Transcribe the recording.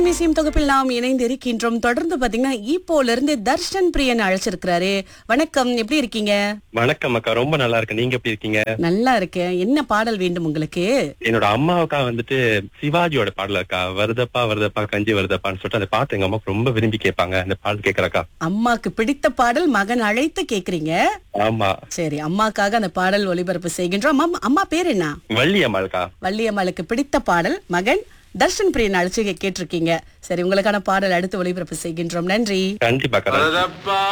திரைமிசியம் தொகுப்பில் நாம் இணைந்து இருக்கின்றோம் தொடர்ந்து பாத்தீங்கன்னா ஈப்போல இருந்து தர்ஷன் பிரியன் அழைச்சிருக்கிறாரு வணக்கம் எப்படி இருக்கீங்க வணக்கம் அக்கா ரொம்ப நல்லா இருக்கு நீங்க எப்படி இருக்கீங்க நல்லா இருக்கேன் என்ன பாடல் வேண்டும் உங்களுக்கு என்னோட அம்மாவுக்கா வந்துட்டு சிவாஜியோட பாடல் அக்கா வருதப்பா வருதப்பா கஞ்சி வருதப்பான்னு சொல்லிட்டு அந்த பாட்டு எங்க அம்மாவுக்கு ரொம்ப விரும்பி கேட்பாங்க அந்த பாடல் கேக்குறக்கா அம்மாக்கு பிடித்த பாடல் மகன் அழைத்து கேக்குறீங்க ஆமா சரி அம்மாக்காக அந்த பாடல் ஒளிபரப்பு செய்கின்றோம் அம்மா அம்மா பேர் என்ன வள்ளி அம்மாளுக்கா வள்ளியம்மாளுக்கு பிடித்த பாடல் மகன் தர்ஷன் பிரியன் அழைச்சு கேட்டிருக்கீங்க சரி உங்களுக்கான பாடல் அடுத்து ஒளிபரப்பு செய்கின்றோம் நன்றி கண்டிப்பா அக்கா